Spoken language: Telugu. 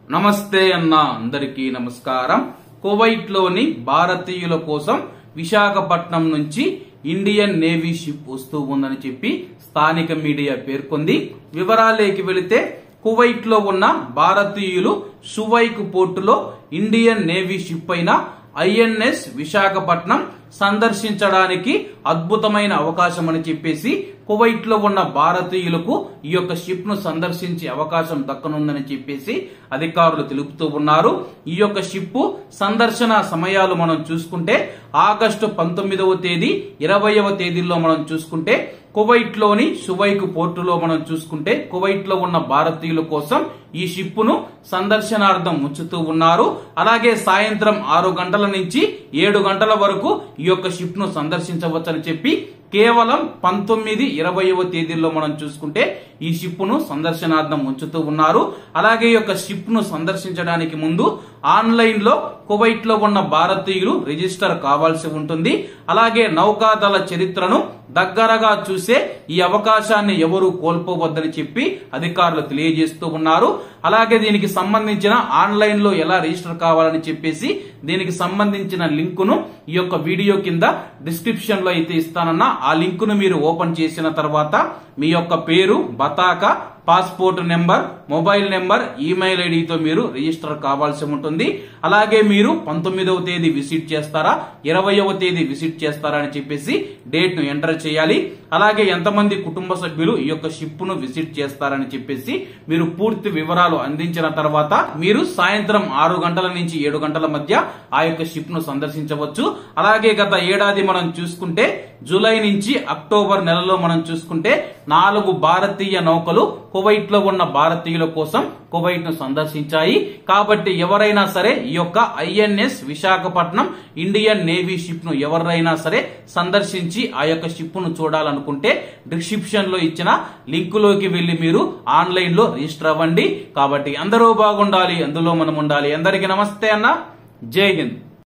నమస్తే అన్న అందరికీ నమస్కారం కువైట్ లోని భారతీయుల కోసం విశాఖపట్నం నుంచి ఇండియన్ నేవీ షిప్ వస్తూ ఉందని చెప్పి స్థానిక మీడియా పేర్కొంది వివరాలేకి వెళితే కువైట్ లో ఉన్న భారతీయులు సువైక్ పోర్టులో ఇండియన్ నేవీ షిప్ అయిన ఐఎన్ఎస్ విశాఖపట్నం సందర్శించడానికి అద్భుతమైన అవకాశం అని చెప్పేసి కువైట్ లో ఉన్న భారతీయులకు ఈ యొక్క షిప్ ను సందర్శించే అవకాశం దక్కనుందని చెప్పేసి అధికారులు తెలుపుతూ ఉన్నారు ఈ యొక్క షిప్ సందర్శన సమయాలు మనం చూసుకుంటే ఆగస్టు పంతొమ్మిదవ తేదీ ఇరవయవ తేదీల్లో మనం చూసుకుంటే కువైట్ లోని సువైక్ పోర్టులో మనం చూసుకుంటే కువైట్ లో ఉన్న భారతీయుల కోసం ఈ షిప్ ను సందర్శనార్థం ఉంచుతూ ఉన్నారు అలాగే సాయంత్రం ఆరు గంటల నుంచి ఏడు గంటల వరకు ఈ యొక్క షిప్ ను సందర్శించవచ్చని చెప్పి కేవలం పంతొమ్మిది ఇరవైవ తేదీల్లో మనం చూసుకుంటే ఈ షిప్ ను సందర్శనార్థం ఉంచుతూ ఉన్నారు అలాగే ఈ యొక్క షిప్ ను సందర్శించడానికి ముందు ఆన్లైన్ లో కువైట్ లో ఉన్న భారతీయులు రిజిస్టర్ కావాల్సి ఉంటుంది అలాగే నౌకాదళ చరిత్రను దగ్గరగా చూసే ఈ అవకాశాన్ని ఎవరు కోల్పోవద్దని చెప్పి అధికారులు తెలియజేస్తూ ఉన్నారు అలాగే దీనికి సంబంధించిన ఆన్లైన్ లో ఎలా రిజిస్టర్ కావాలని చెప్పేసి దీనికి సంబంధించిన లింకును ఈ యొక్క వీడియో కింద డిస్క్రిప్షన్ లో అయితే ఇస్తానన్నా ఆ లింకును మీరు ఓపెన్ చేసిన తర్వాత మీ యొక్క పేరు బతాక passport number mobile number email ఐడితో మీరు రిజిస్టర్ కావాల్సి ఉంటుంది అలాగే మీరు పంతొమ్మిదవ తేదీ విజిట్ చేస్తారా ఇరవయవ తేదీ విజిట్ చేస్తారా అని చెప్పేసి డేట్ ను ఎంటర్ చేయాలి అలాగే ఎంతమంది కుటుంబ సభ్యులు ఈ యొక్క షిప్ ను విజిట్ చేస్తారని చెప్పేసి మీరు పూర్తి వివరాలు అందించిన తర్వాత మీరు సాయంత్రం ఆరు గంటల నుంచి ఏడు గంటల మధ్య ఆ యొక్క షిప్ ను సందర్శించవచ్చు అలాగే గత ఏడాది మనం చూసుకుంటే జూలై నుంచి అక్టోబర్ నెలలో మనం చూసుకుంటే నాలుగు భారతీయ నౌకలు కువైట్ లో ఉన్న భారతీయుల కోసం కువైట్ ను సందర్శించాయి కాబట్టి ఎవరైనా సరే ఈ యొక్క INS Visakhapatnam Indian Navy ship ను ఎవరైనా సరే సందర్శించి ఆ యొక్క షిప్ ను చూడాలనుకుంటే డిస్క్రిప్షన్ లో ఇచ్చిన లింకులోకి వెళ్లి మీరు ఆన్లైన్ లో రిజిస్టర్ అవ్వండి కాబట్టి అందరూ బాగుండాలి అందులో మనం ఉండాలి అందరికీ నమస్తే అన్న జై హింద్